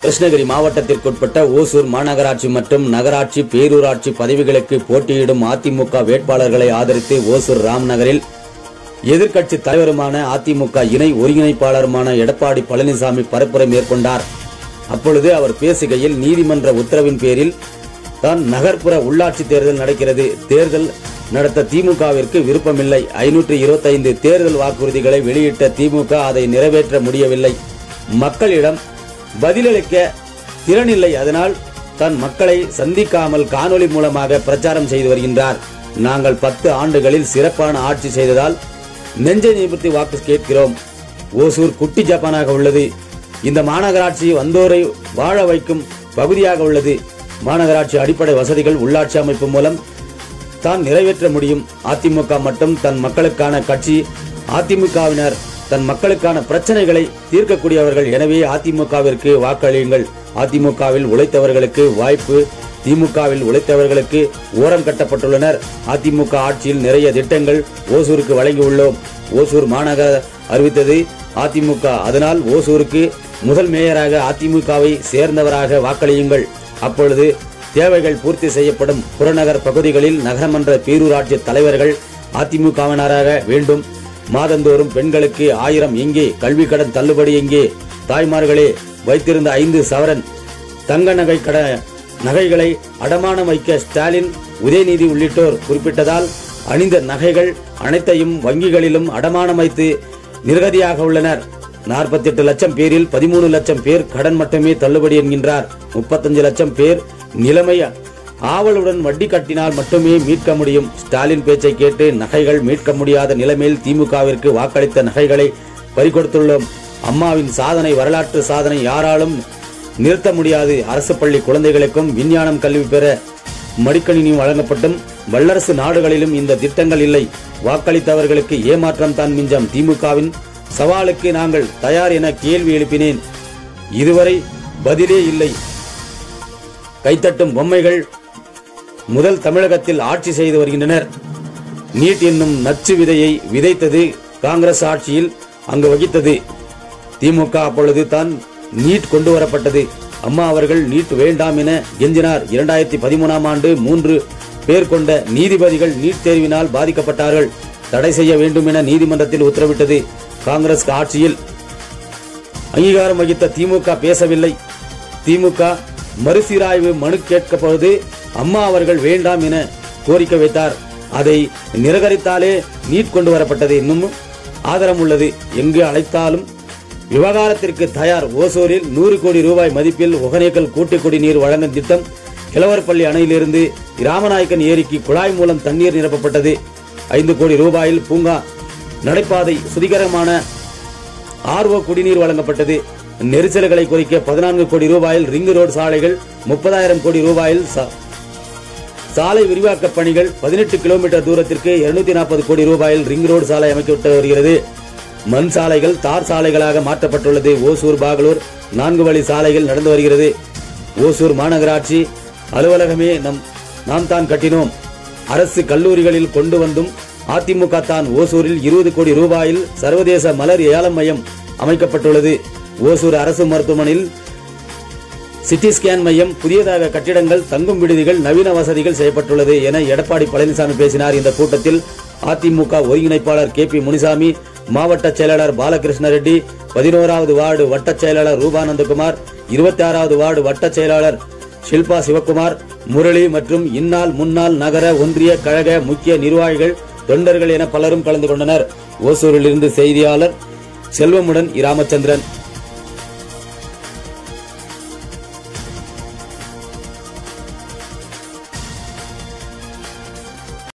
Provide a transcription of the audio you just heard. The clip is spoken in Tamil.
கிருஷ்ணகிரி மாவட்டத்திற்குட்பட்ட ஓசூர் மாநகராட்சி மற்றும் நகராட்சி பேரூராட்சி பதவிகளுக்கு போட்டியிடும் அதிமுக வேட்பாளர்களை ஆதரித்து ஓசூர் ராம்நகரில் எதிர்க்கட்சி தலைவருமான அதிமுக இணை ஒருங்கிணைப்பாளருமான எடப்பாடி பழனிசாமி பரப்புரை மேற்கொண்டார் அப்பொழுது அவர் பேசுகையில் நீதிமன்ற உத்தரவின் பேரில் தான் நகர்ப்புற உள்ளாட்சி தேர்தல் நடக்கிறது தேர்தல் நடத்த திமுகவிற்கு விருப்பமில்லை ஐநூற்று இருபத்தைந்து தேர்தல் வாக்குறுதிகளை வெளியிட்ட திமுக அதை நிறைவேற்ற முடியவில்லை மக்களிடம் பதிலளிக்க திறனில்லை அதனால் தன் மக்களை சந்திக்காமல் காணொளி மூலமாக பிரச்சாரம் செய்து வருகின்றார் நாங்கள் பத்து ஆண்டுகளில் சிறப்பான ஆட்சி செய்ததால் நெஞ்சை நிமிர்த்தி வாக்கு கேட்கிறோம் ஓசூர் குட்டி ஜப்பானாக உள்ளது இந்த மாநகராட்சி வந்தோரை வாழ வைக்கும் பகுதியாக உள்ளது மாநகராட்சி அடிப்படை வசதிகள் உள்ளாட்சி அமைப்பு மூலம் தான் நிறைவேற்ற முடியும் அதிமுக மட்டும் தன் மக்களுக்கான கட்சி அதிமுகவினர் தன் மக்களுக்கான பிரச்சனைகளை தீர்க்கக்கூடியவர்கள் எனவே அதிமுகவிற்கு வாக்களியுங்கள் அதிமுகவில் உழைத்தவர்களுக்கு வாய்ப்பு திமுகவில் உழைத்தவர்களுக்கு ஓரம் கட்டப்பட்டுள்ளனர் அதிமுக ஆட்சியில் நிறைய திட்டங்கள் ஓசூருக்கு வழங்கியுள்ளோம் ஓசூர் மாநகர அறிவித்தது அதிமுக அதனால் ஓசூருக்கு முதல் மேயராக அதிமுகவை சேர்ந்தவராக வாக்களியுங்கள் அப்பொழுது தேவைகள் பூர்த்தி செய்யப்படும் புறநகர் பகுதிகளில் நகரமன்ற பேரூராட்சி தலைவர்கள் அதிமுகவினராக வேண்டும் மாதந்தோறும் பெண்களுக்கு ஆயிரம் எங்கே கல்வி கடன் தள்ளுபடி எங்கே தாய்மார்களே வைத்திருந்த ஐந்து சவரன் தங்க நகை கட நகைகளை அடமானம் வைக்க ஸ்டாலின் உதயநிதி உள்ளிட்டோர் குறிப்பிட்டதால் அணிந்த நகைகள் அனைத்தையும் வங்கிகளிலும் அடமானம் வைத்து நிர்கதியாக உள்ளனர் 48 லட்சம் பேரில் பதிமூணு லட்சம் பேர் கடன் மட்டுமே தள்ளுபடி என்கின்றார் 35 லட்சம் பேர் நிலைமை ஆவலுடன் வட்டி கட்டினால் மட்டுமே மீட்க முடியும் ஸ்டாலின் பேச்சை கேட்டு நகைகள் மீட்க முடியாத நிலைமையில் திமுகவிற்கு வாக்களித்த நகைகளை பறிகொடுத்துள்ளோம் அம்மாவின் சாதனை வரலாற்று சாதனை யாராலும் நிறுத்த முடியாது அரசு பள்ளி குழந்தைகளுக்கும் விஞ்ஞானம் கல்வி பெற மடிக்கணினி வழங்கப்பட்டும் வல்லரசு நாடுகளிலும் இந்த திட்டங்கள் இல்லை வாக்களித்தவர்களுக்கு ஏமாற்றம் தான் மிஞ்சம் திமுகவின் சவாலுக்கு நாங்கள் தயார் என கேள்வி எழுப்பினேன் இதுவரை பதிலே இல்லை கைத்தட்டும் பொம்மைகள் முதல் தமிழகத்தில் ஆட்சி செய்து வருகின்றனர் நீட் என்னும் நச்சு விதையை விதைத்தது காங்கிரஸ் ஆட்சியில் அங்கு வகித்தது திமுக அப்பொழுது தான் நீட் கொண்டு வரப்பட்டது அம்மா அவர்கள் நீட் வேண்டாம் என கெஞ்சினார் இரண்டாயிரத்தி பதிமூணாம் ஆண்டு மூன்று பேர் கொண்ட நீதிபதிகள் நீட் தேர்வினால் பாதிக்கப்பட்டார்கள் தடை செய்ய வேண்டும் என நீதிமன்றத்தில் உத்தரவிட்டது காங்கிரஸ் ஆட்சியில் அங்கீகாரம் வகித்த திமுக பேசவில்லை திமுக மறுசீராய்வு மனு கேட்கப்போது அம்மா அவர்கள் வேண்டாம் என கோரிக்கை வைத்தார் அதை நிராகரித்தாலே நீட் கொண்டு வரப்பட்டது இன்னும் ஆதரம் உள்ளது எங்கு அழைத்தாலும் விவகாரத்திற்கு தயார் ஓசூரில் நூறு கோடி ரூபாய் மதிப்பில் ஒகனேக்கல் கூட்டு குடிநீர் வழங்கும் திட்டம் கிழவரப்பள்ளி அணையிலிருந்து ராமநாயக்கன் ஏரிக்கு குழாய் மூலம் தண்ணீர் நிரப்பப்பட்டது ஐந்து கோடி ரூபாயில் பூங்கா நடைபாதை சுதிகரமான ஆர்வ குடிநீர் வழங்கப்பட்டது நெரிசல்களை குறைக்க பதினான்கு கோடி ரூபாயில் ரிங் ரோடு சாலைகள் முப்பதாயிரம் கோடி ரூபாயில் சா- சாலை விரிவாக்க பணிகள் பதினெட்டு கிலோமீட்டர் தூரத்திற்கு இருநூத்தி நாற்பது கோடி ரூபாயில் ரிங் ரோடு சாலை அமைக்கப்பட்டு வருகிறது மண் சாலைகள் தார் சாலைகளாக மாற்றப்பட்டுள்ளது ஓசூர் பாகலூர் நான்கு வழி சாலைகள் நடந்து வருகிறது ஓசூர் மாநகராட்சி அலுவலகமே நம் நாம் தான் கட்டினோம் அரசு கல்லூரிகளில் கொண்டு வந்தும் அதிமுக தான் ஓசூரில் இருபது கோடி ரூபாயில் சர்வதேச மலர் ஏலம் மையம் அமைக்கப்பட்டுள்ளது ஓசூர் அரசு மருத்துவமனையில் சிடி ஸ்கேன் மையம் புதியதாக கட்டிடங்கள் தங்கும் விடுதிகள் நவீன வசதிகள் செய்யப்பட்டுள்ளது என எடப்பாடி பழனிசாமி பேசினார் இந்த கூட்டத்தில் அதிமுக ஒருங்கிணைப்பாளர் கே பி முனிசாமி மாவட்ட செயலாளர் பாலகிருஷ்ண ரெட்டி பதினோராவது வார்டு வட்டச் செயலாளர் ரூபானந்தகுமார் இருபத்தி ஆறாவது வார்டு வட்டச் செயலாளர் ஷில்பா சிவக்குமார் முரளி மற்றும் இந்நாள் முன்னாள் நகர ஒன்றிய கழக முக்கிய நிர்வாகிகள் தொண்டர்கள் என பலரும் கலந்து கொண்டனர் ஓசூரிலிருந்து செய்தியாளர் செல்வமுடன் இராமச்சந்திரன்